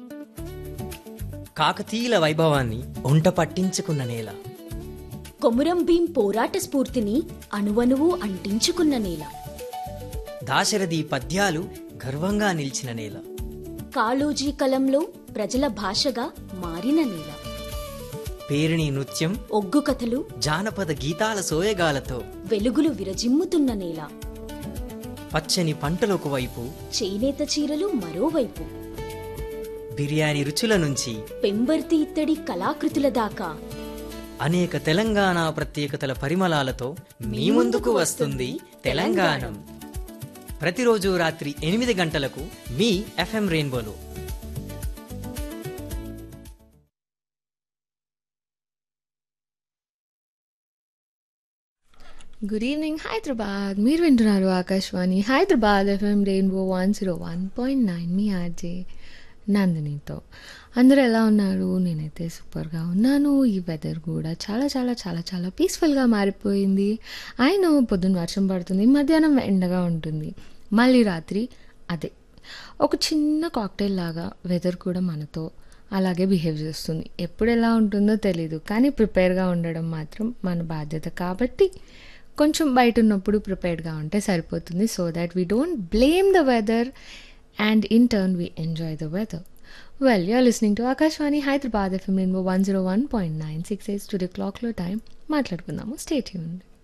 కాకతీయుల వైభవాన్ని ఒంట పట్టించుకున్న నేల కొమురం భీం పోరాట స్ఫూర్తిని అణువణువు అంటించుకున్న నేల దాశరథి పద్యాలు గర్వంగా నిలిచిన నేల కాళోజీ కలంలో ప్రజల భాషగా మారిన నేల పేరిణి నృత్యం ఒగ్గు కథలు జానపద గీతాల సోయగాలతో వెలుగులు విరజిమ్ముతున్న నేల పచ్చని పంటలొక వైపు చేనేత చీరలు మరోవైపు బిర్యానీ రుచుల నుంచి పెంబర్తి ఇత్తడి కళాకృతుల దాకా అనేక తెలంగాణ ప్రత్యేకతల పరిమళాలతో మీ ముందుకు వస్తుంది తెలంగాణం ప్రతిరోజు రాత్రి ఎనిమిది గంటలకు మీ ఎఫ్ఎం రెయిన్బోలో గుడ్ ఈవినింగ్ హైదరాబాద్ మీరు వింటున్నారు Akashvani Hyderabad FM Rainbow one zero one point nine మీ ఆర్జే నందినితో అందరూ ఎలా ఉన్నారు నేనైతే సూపర్గా ఉన్నాను ఈ వెదర్ కూడా చాలా చాలా చాలా చాలా పీస్ఫుల్గా మారిపోయింది ఆయన పొద్దున్న వర్షం పడుతుంది మధ్యాహ్నం ఎండగా ఉంటుంది మళ్ళీ రాత్రి అదే ఒక చిన్న కాక్టైల్ లాగా వెదర్ కూడా మనతో అలాగే బిహేవ్ చేస్తుంది ఎప్పుడు ఎలా ఉంటుందో తెలీదు కానీ ప్రిపేర్గా ఉండడం మాత్రం మన బాధ్యత కాబట్టి కొంచెం బయట ఉన్నప్పుడు ప్రిపేర్డ్గా ఉంటే సరిపోతుంది so that we don't blame the weather and in turn we enjoy the weather well you're listening to Akashvani Hyderabad FM Rainbow one zero one point nine six eight studio క్లాక్లో టైం మాట్లాడుకుందాము స్టేట్ యూన్